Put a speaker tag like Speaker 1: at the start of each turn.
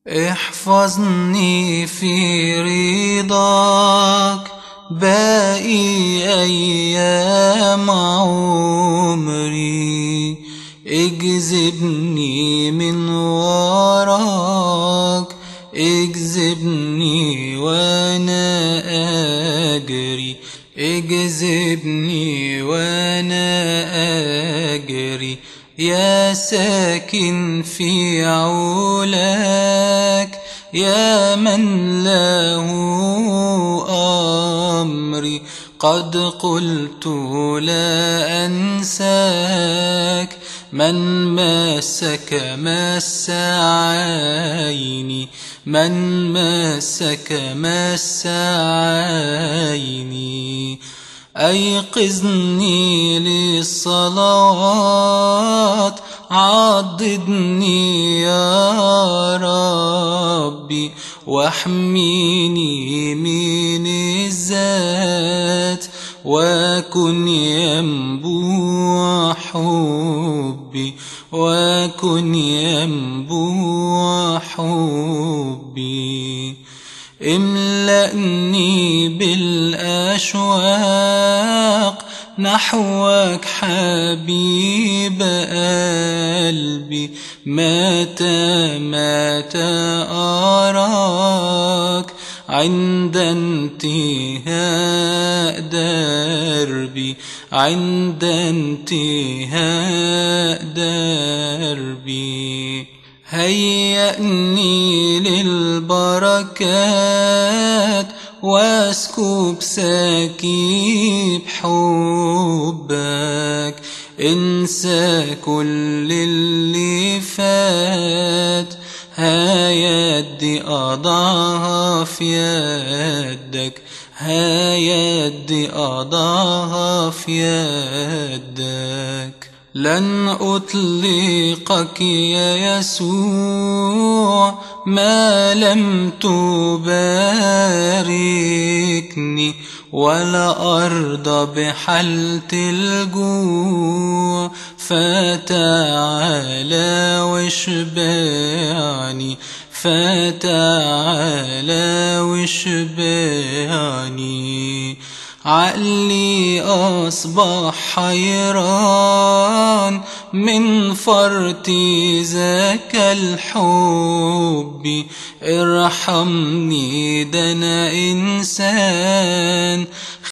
Speaker 1: احفظني في رضاك باقي أيام عمري اجذبني من وراك اجذبني وانا اجري اجذبني وانا اجري يا ساكن في علاك يا من له أمري قد قلت لا أنساك من مسك مس عيني من مسك مس عيني أيقظني للصلاة عضدني يا ربي واحميني من الذات وكن ينبوع حبي وكن ينبوع حبي املأني بالأشواق نحوك حبيب قلبي متى متى أراك عند انتهاء دربي عند انتهاء دربي هيأني للبركات واسكب سكيب حبك انسى كل اللي فات ها يدي أضعها في يدك ها يدي أضعها في يدك لن أطلقك يا يسوع ما لم تباركني ولا أرضى بحالة الجوع فتعالى واشبعني فتعالى واشبعني عقلي أصبح حيران من فرط ذاك الحب ارحمني ده أنا إنسان